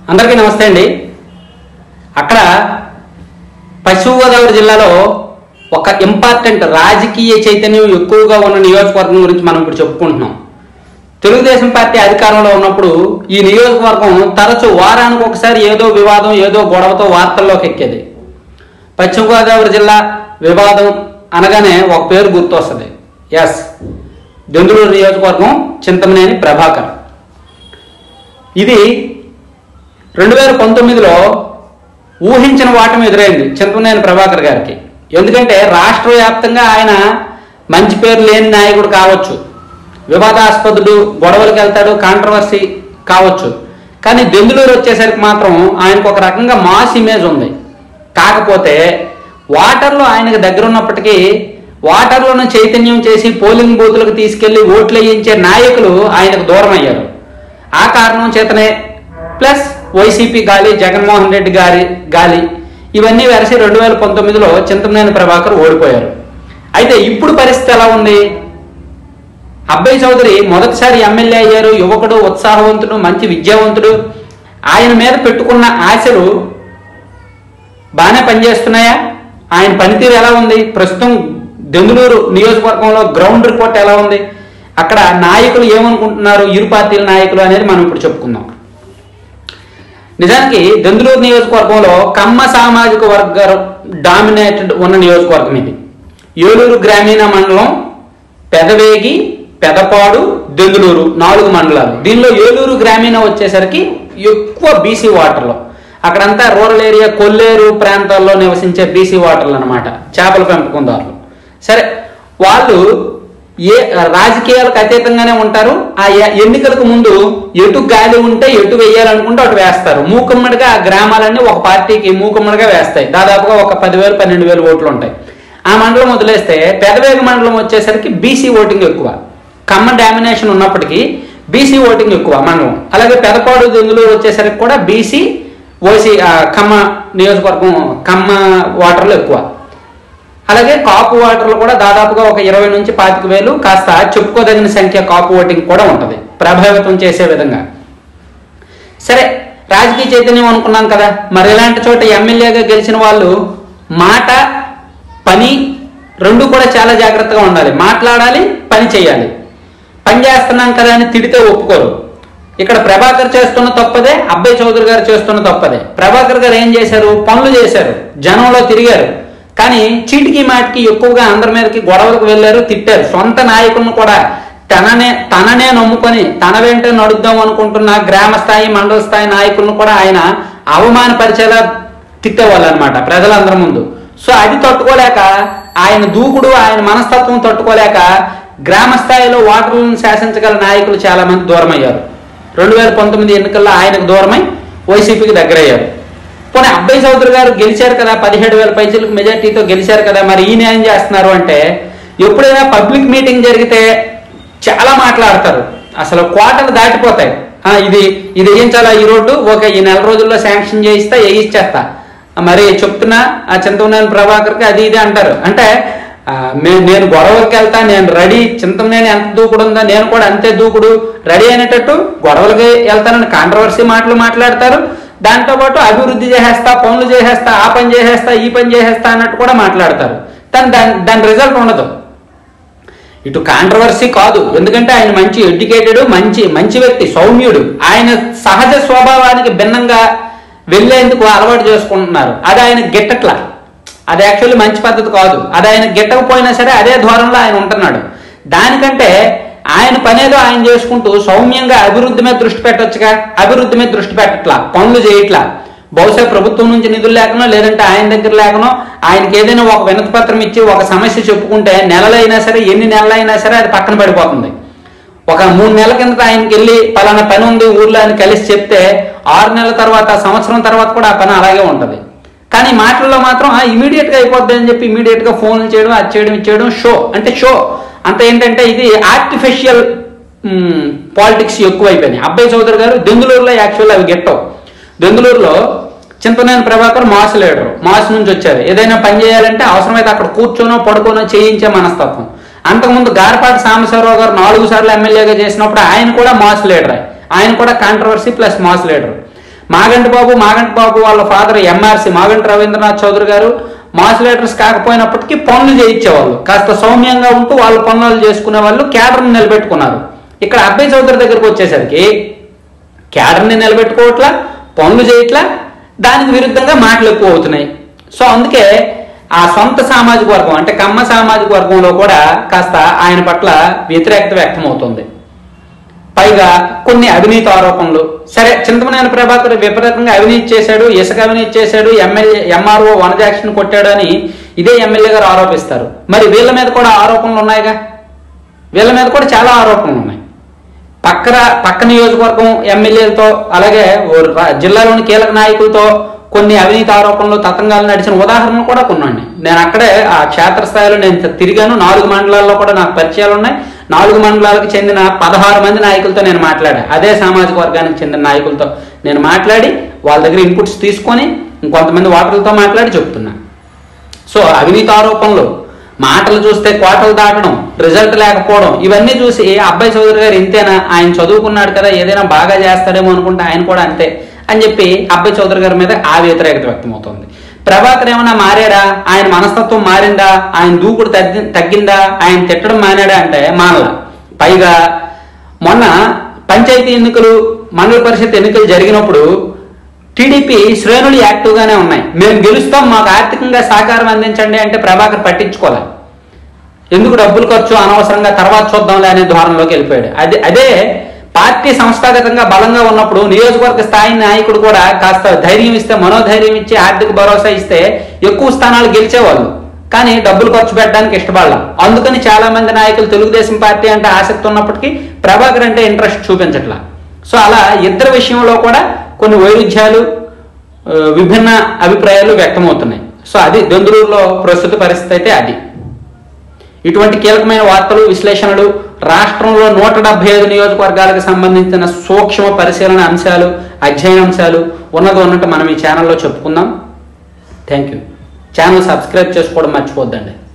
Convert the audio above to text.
అందరికీ నమస్తే అండి అక్కడ పశ్చిమ గోదావరి జిల్లాలో ఒక ఇంపార్టెంట్ రాజకీయ చైతన్యం ఎక్కువగా ఉన్న నియోజకవర్గం గురించి మనం ఇప్పుడు చెప్పుకుంటున్నాం తెలుగుదేశం పార్టీ అధికారంలో ఉన్నప్పుడు ఈ నియోజకవర్గం తరచు వారానికి ఒకసారి ఏదో వివాదం ఏదో గొడవతో వార్తల్లోకి ఎక్కేది పశ్చిమ గోదావరి జిల్లా వివాదం అనగానే ఒక పేరు గుర్తొస్తుంది ఎస్ దెందులూరు నియోజకవర్గం చింతమనేని ప్రభాకర్ ఇది రెండు వేల పంతొమ్మిదిలో ఊహించిన వాటం ఎదురైంది చింతమనేని ప్రభాకర్ గారికి ఎందుకంటే రాష్ట్ర వ్యాప్తంగా ఆయన మంచి పేరు లేని నాయకుడు కావచ్చు వివాదాస్పదుడు గొడవలకు వెళ్తాడు కాంట్రవర్సీ కావచ్చు కానీ దెందులూరు వచ్చేసరికి మాత్రం ఆయనకు ఒక రకంగా మాస్ ఇమేజ్ ఉంది కాకపోతే వాటర్లో ఆయనకు దగ్గర ఉన్నప్పటికీ వాటర్లను చైతన్యం చేసి పోలింగ్ బూతులకు తీసుకెళ్లి ఓట్లు వేయించే నాయకులు ఆయనకు దూరం అయ్యారు ఆ కారణం చేతనే ప్లస్ వైసీపీ గాలి జగన్మోహన్ రెడ్డి గారి గాలి ఇవన్నీ వెరసి రెండు వేల పంతొమ్మిదిలో చింతమనేని ప్రభాకర్ ఓడిపోయారు అయితే ఇప్పుడు పరిస్థితి ఎలా ఉంది అబ్బాయి చౌదరి మొదటిసారి ఎమ్మెల్యే అయ్యారు యువకుడు ఉత్సాహవంతుడు మంచి విద్యావంతుడు ఆయన మీద పెట్టుకున్న ఆశలు బాగానే పనిచేస్తున్నాయా ఆయన పనితీరు ఎలా ఉంది ప్రస్తుతం దెందులూరు నియోజకవర్గంలో గ్రౌండ్ రిపోర్ట్ ఎలా ఉంది అక్కడ నాయకులు ఏమనుకుంటున్నారు ఇరు పార్టీల నాయకులు అనేది మనం ఇప్పుడు చెప్పుకుందాం నిజానికి దెందులూరు నియోజకవర్గంలో కమ్మ సామాజిక వర్గ డామినేటెడ్ ఉన్న నియోజకవర్గం ఇది ఏలూరు గ్రామీణ మండలం పెదవేగి పెదపాడు దెందులూరు నాలుగు మండలాలు దీనిలో ఏలూరు గ్రామీణ వచ్చేసరికి ఎక్కువ బీసీ వాటర్లో అక్కడంతా రూరల్ ఏరియా కొల్లేరు ప్రాంతాల్లో నివసించే బీసీ వాటర్లు అనమాట చేపల పెంపకందారులు సరే వాళ్ళు ఏ రాజకీయాలకు అతీతంగానే ఉంటారు ఆ ఎ- ఎన్నికలకు ముందు ఎటు గాలి ఉంటే ఎటు వేయాలనుకుంటే అటు వేస్తారు మూకుమ్మడిగా ఆ గ్రామాలన్నీ ఒక పార్టీకి మూకుమ్మడిగా వేస్తాయి దాదాపుగా ఒక పదివేలు పన్నెండు వేలు ఓట్లు ఉంటాయి ఆ మండలం వదిలేస్తే పెదవేగ మండలం వచ్చేసరికి బీసీ ఓటింగ్ ఎక్కువ కమ్మ డామినేషన్ ఉన్నప్పటికీ బీసీ ఓటింగ్ ఎక్కువ మండలం అలాగే పెదపాడు దెందులూరు వచ్చేసరికి కూడా బీసీ ఓసీ ఆ, కమ్మ నియోజకవర్గం కమ్మ వాటర్లు ఎక్కువ అలాగే కాపు ఓటర్లు కూడా దాదాపుగా ఒక ఇరవై నుంచి పాతిక వేలు కాస్త చెప్పుకోదగిన సంఖ్య కాపు ఓటింగ్ కూడా ఉంటుంది ప్రభావితం చేసే విధంగా సరే రాజకీయ చైతన్యం అనుకున్నాం కదా మరి ఇలాంటి చోట ఎమ్మెల్యేగా గెలిచిన వాళ్ళు మాట పని రెండు కూడా చాలా జాగ్రత్తగా ఉండాలి మాట్లాడాలి పని చేయాలి పని చేస్తున్నాం కదా అని తిడితే ఒప్పుకోరు ఇక్కడ ప్రభాకర్ చేస్తున్న తప్పదే అబ్బాయి చౌదరి గారు చేస్తున్న తప్పదే ప్రభాకర్ గారు ఏం చేశారు పనులు చేశారు జనంలో తిరిగారు కానీ చీటికి మాటికి ఎక్కువగా అందరి మీదకి గొడవలకు వెళ్ళారు తిట్టారు సొంత నాయకులను కూడా తననే తననే నమ్ముకొని తన వెంట నడుద్దాం అనుకుంటున్న గ్రామ స్థాయి మండల స్థాయి నాయకులను కూడా ఆయన అవమానపరిచేలా తిట్టేవాళ్ళు అనమాట ప్రజలందరి ముందు సో అది తట్టుకోలేక ఆయన దూకుడు ఆయన మనస్తత్వం తట్టుకోలేక గ్రామ స్థాయిలో ఓటర్లను శాసించగల నాయకులు చాలా మంది దూరం అయ్యారు రెండు వేల పంతొమ్మిది ఎన్నికల్లో ఆయనకు దూరమై వైసీపీకి దగ్గరయ్యారు పోనీ అబ్బాయి చౌదరి గారు గెలిచారు కదా పదిహేడు వేల పైసలకు మెజార్టీతో గెలిచారు కదా మరి ఈయన ఏం చేస్తున్నారు అంటే ఎప్పుడైనా పబ్లిక్ మీటింగ్ జరిగితే చాలా మాట్లాడతారు అసలు కోటలు దాటిపోతాయి ఆ, ఇది ఇది వేయించాలా ఈ రోడ్డు ఓకే ఈ నెల రోజుల్లో శాంక్షన్ చేయిస్తా వేయిచ్చేస్తా మరి చెప్తున్నా ఆ చింతమనేని ప్రభాకర్కి అది ఇది అంటారు అంటే ఆ, మే- నేను గొడవలకు వెళ్తా నేను రెడీ చింతమనేని ఎంత దూకుడు ఉందో నేను కూడా అంతే దూకుడు రెడీ అయినట్టు గొడవలకి వెళ్తానని కాంట్రవర్సీ మాటలు మాట్లాడతారు దాంతో పాటు అభివృద్ధి చేసేస్తా పనులు చేసేస్తా ఆ పని చేసేస్తా ఈ పని చేసేస్తా అన్నట్టు కూడా మాట్లాడతారు కానీ దాని దాని రిజల్ట్ ఉండదు ఇటు కాంట్రవర్సీ కాదు ఎందుకంటే ఆయన మంచి ఎడ్యుకేటెడ్ మంచి మంచి వ్యక్తి సౌమ్యుడు ఆయన సహజ స్వభావానికి భిన్నంగా వెళ్ళేందుకు అలవాటు చేసుకుంటున్నారు అది ఆయన గిట్టట్లా అది యాక్చువల్లీ మంచి పద్ధతి కాదు అది ఆయన గిట్టకపోయినా సరే అదే ధోరణిలో ఆయన ఉంటున్నాడు దానికంటే ఆయన పనేదో ఆయన చేసుకుంటూ సౌమ్యంగా అభివృద్ధి మీద దృష్టి పెట్టొచ్చుగా అభివృద్ధి మీద దృష్టి పెట్టట్లా పనులు చేయట్లా బహుశా ప్రభుత్వం నుంచి నిధులు లేకనో లేదంటే ఆయన దగ్గర లేకనో ఆయనకి ఏదైనా ఒక వినతి పత్రం ఇచ్చి ఒక సమస్య చెప్పుకుంటే నెలలైనా సరే ఎన్ని నెలలైనా సరే అది పక్కన పడిపోతుంది ఒక మూడు నెలల కిందట ఆయనకి వెళ్ళి పలానా పని ఉంది ఊర్లో అని కలిసి చెప్తే ఆరు నెలల తర్వాత సంవత్సరం తర్వాత కూడా ఆ పని అలాగే ఉంటుంది కానీ మాటల్లో మాత్రం ఇమీడియట్ గా అయిపోద్ది అని చెప్పి ఇమీడియట్ గా ఫోన్లు చేయడం అది చేయడం ఇది చేయడం షో అంటే షో అంత ఏంటంటే ఇది ఆర్టిఫిషియల్ పాలిటిక్స్ ఎక్కువైపోయినాయి అబ్బాయి చౌదరి గారు దెందులూరులో యాక్చువల్ అవి గెట్టవు దెందులూరులో Chintaneni Prabhakar mass leader mass నుంచి వచ్చారు ఏదైనా పని చేయాలంటే అవసరమైతే అక్కడ కూర్చోనో పడుకోనో చేయించే మనస్తత్వం అంతకుముందు గారపాటి సాంబశివరావు గారు నాలుగు సార్లు ఎమ్మెల్యేగా చేసినప్పుడు ఆయన కూడా మాస్ లీడరే ఆయన కూడా controversy plus mass leader Maganti Babu Maganti Babu వాళ్ళ ఫాదర్ ఎంఆర్సి మాగంటి రవీంద్రనాథ్ చౌదరి గారు మాసులేటర్స్ కాకపోయినప్పటికీ పనులు చేయించేవాళ్ళు కాస్త సౌమ్యంగా ఉంటూ వాళ్ళ పనులు చేసుకునే వాళ్ళు క్యాడర్ని నిలబెట్టుకున్నారు ఇక్కడ అబ్బాయి చౌదరి దగ్గరకు వచ్చేసరికి క్యాడర్ని నిలబెట్టుకోవట్లా పనులు చేయట్లా దానికి విరుద్ధంగా మాటలు ఎక్కువ అవుతున్నాయి సో అందుకే ఆ సొంత సామాజిక వర్గం అంటే కమ్మ సామాజిక వర్గంలో కూడా కాస్త ఆయన పట్ల వ్యతిరేకత వ్యక్తమవుతుంది పైగా కొన్ని అవినీతి ఆరోపణలు సరే చింతమనేని ప్రభాకర్ విపరీతంగా అవినీతి చేశాడు ఇసుక అవినీతి చేశాడు ఎమ్మెల్యే ఎంఆర్ఓ వనజాక్షన్ కొట్టాడు అని ఇదే ఎమ్మెల్యే గారు ఆరోపిస్తారు మరి వీళ్ళ మీద కూడా ఆరోపణలు ఉన్నాయిగా వీళ్ళ మీద కూడా చాలా ఆరోపణలు ఉన్నాయి పక్కన పక్క నియోజకవర్గం ఎమ్మెల్యేలతో అలాగే ఓ రా- జిల్లాలోని కీలక నాయకులతో కొన్ని అవినీతి ఆరోపణలు తతంగాలు నడిచిన ఉదాహరణలు కూడా కొన్నాండి నేను అక్కడే ఆ క్షేత్రస్థాయిలో నేను తిరిగాను నాలుగు మండలాల్లో కూడా నాకు పరిచయాలు ఉన్నాయి నాలుగు మండలాలకు చెందిన పదహారు మంది నాయకులతో నేను మాట్లాడా అదే సామాజిక వర్గానికి చెందిన నాయకులతో నేను మాట్లాడి వాళ్ళ దగ్గర ఇన్పుట్స్ తీసుకొని ఇంకొంతమంది ఓటర్లతో మాట్లాడి చెప్తున్నా సో అవినీతి ఆరోపణలు మాటలు చూస్తే కోటలు దాటడం రిజల్ట్ లేకపోవడం ఇవన్నీ చూసి అబ్బాయి చౌదరి గారు ఇంతేనా ఆయన చదువుకున్నాడు కదా ఏదైనా బాగా చేస్తాడేమో అనుకుంటే ఆయన కూడా అంతే అని చెప్పి అబ్బాయి చౌదరి గారి మీద ఆ వ్యతిరేకత వ్యక్తమవుతోంది ప్రభాకర్ ఏమైనా మారాడా ఆయన మనస్తత్వం మారిందా ఆయన దూకుడు తగ్గి- తగ్గిందా ఆయన తిట్టడం మానాడా అంటే మానల పైగా మొన్న పంచాయతీ ఎన్నికలు మండల పరిషత్ ఎన్నికలు జరిగినప్పుడు టీడీపీ శ్రేణులు యాక్టివ్గానే ఉన్నాయి మేము గెలుస్తాం మాకు ఆర్థికంగా సహకారం అందించండి అంటే ప్రభాకర్ పట్టించుకోలే ఎందుకు డబ్బులు ఖర్చు అనవసరంగా తర్వాత చూద్దాంలే అనే ధోరణిలోకి వెళ్ళిపోయాడు అదే అదే పార్టీ సంస్థాగతంగా బలంగా ఉన్నప్పుడు నియోజకవర్గ స్థాయి నాయకుడు కూడా కాస్త ధైర్యం ఇస్తే మనోధైర్యం ఇచ్చి ఆర్థిక భరోసా ఇస్తే ఎక్కువ స్థానాలు గెలిచేవాళ్ళు కానీ డబ్బులు ఖర్చు పెట్టడానికి ఇష్టపడాల అందుకని చాలా మంది నాయకులు తెలుగుదేశం పార్టీ అంటే ఆసక్తి ఉన్నప్పటికీ ప్రభాకర్ అంటే ఇంట్రెస్ట్ చూపించట్లా సో అలా ఇద్దరు విషయంలో కూడా కొన్ని వైరుధ్యాలు ఆ, విభిన్న అభిప్రాయాలు వ్యక్తమవుతున్నాయి సో అది దొందులూరులో ప్రస్తుత పరిస్థితి అయితే అది ఇటువంటి కీలకమైన వార్తలు విశ్లేషణలు రాష్ట్రంలో నూట డెబ్బై ఐదు నియోజకవర్గాలకు సంబంధించిన సూక్ష్మ పరిశీలన అంశాలు అధ్యయన అంశాలు ఉన్నది ఉన్నట్టు మనం ఈ ఛానల్లో చెప్పుకుందాం థ్యాంక్ యూ ఛానల్ సబ్స్క్రైబ్ చేసుకోవడం మర్చిపోద్దండి